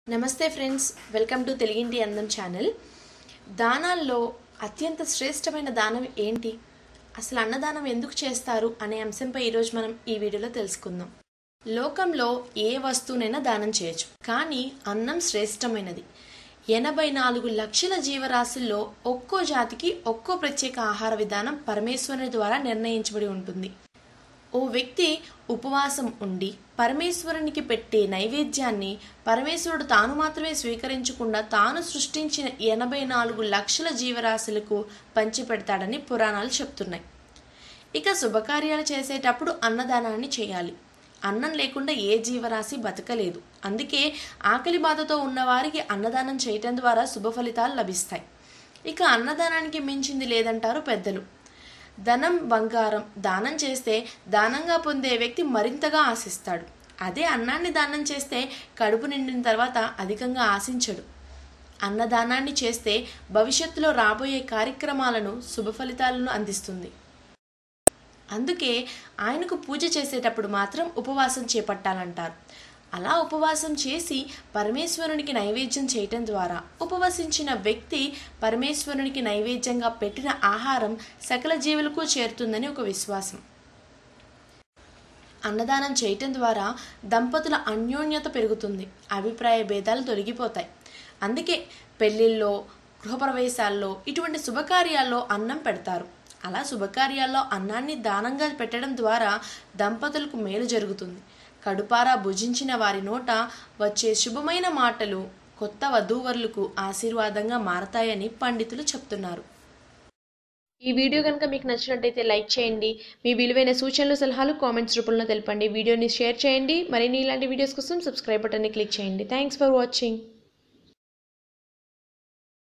నమస్తే friends welcome to తెలుగింటి అందం ఛానల్ దానాల్లో అత్యంత శ్రేష్టమైన దానం ఏంటి అసలు అన్నదానం ఎందుకు చేస్తారు అనే అంశంపై ఈరోజు మనం ఈ వీడియోలో తెలుసుకుందాం లోకంలో ఏ వస్తువునైనా దానం చేయొచ్చు కానీ అన్నం శ్రేష్టమైనది ఎనభై నాలుగు లక్షల జీవరాశుల్లో ఒక్కో జాతికి ఒక్కో ప్రత్యేక ఆహార విధానం పరమేశ్వరుని ద్వారా నిర్ణయించబడి ఉంటుంది ఓ వ్యక్తి ఉపవాసం ఉండి పరమేశ్వరునికి పెట్టే నైవేద్యాన్ని పరమేశ్వరుడు తాను మాత్రమే స్వీకరించకుండా తాను సృష్టించిన ఎనభై నాలుగు లక్షల జీవరాశులకు పంచిపెడతాడని పురాణాలు చెప్తున్నాయి ఇక శుభకార్యాలు చేసేటప్పుడు అన్నదానాన్ని చేయాలి అన్నం లేకుండా ఏ జీవరాశి బతకలేదు అందుకే ఆకలి బాధతో ఉన్నవారికి అన్నదానం చేయటం ద్వారా శుభ ఫలితాలు లభిస్తాయి ఇక అన్నదానానికి మించింది లేదంటారు పెద్దలు ధనం బంగారం దానం చేస్తే దానంగా పొందే వ్యక్తి మరింతగా ఆశిస్తాడు అదే అన్నాన్ని దానం చేస్తే కడుపు నిండిన తర్వాత అధికంగా ఆశించడు అన్నదానాన్ని చేస్తే భవిష్యత్తులో రాబోయే కార్యక్రమాలను శుభ ఫలితాలను అందిస్తుంది అందుకే ఆయనకు పూజ చేసేటప్పుడు మాత్రం ఉపవాసం చేపట్టాలంటారు అలా ఉపవాసం చేసి పరమేశ్వరునికి నైవేద్యం చేయటం ద్వారా ఉపవసించిన వ్యక్తి పరమేశ్వరునికి నైవేద్యంగా పెట్టిన ఆహారం సకల జీవులకు చేరుతుందని ఒక విశ్వాసం అన్నదానం చేయటం ద్వారా దంపతుల అన్యోన్యత పెరుగుతుంది అభిప్రాయ భేదాలు తొలగిపోతాయి అందుకే పెళ్ళిళ్ళలో గృహప్రవేశాల్లో ఇటువంటి శుభకార్యాల్లో అన్నం పెడతారు అలా శుభకార్యాల్లో అన్నాన్ని దానంగా పెట్టడం ద్వారా దంపతులకు మేలు జరుగుతుంది కడుపారా భుజించిన వారి నోట వచ్చే శుభమైన మాటలు కొత్త వధూవరులకు ఆశీర్వాదంగా మారతాయని పండితులు చెప్తున్నారు ఈ వీడియో కనుక మీకు నచ్చినట్టయితే లైక్ చేయండి మీ విలువైన సూచనలు సలహాలు కామెంట్స్ రూపంలో తెలపండి వీడియోని షేర్ చేయండి మరిన్ని ఇలాంటి వీడియోస్ కోసం సబ్స్క్రైబ్ బటన్ని క్లిక్ చేయండి థ్యాంక్స్ ఫర్ వాచింగ్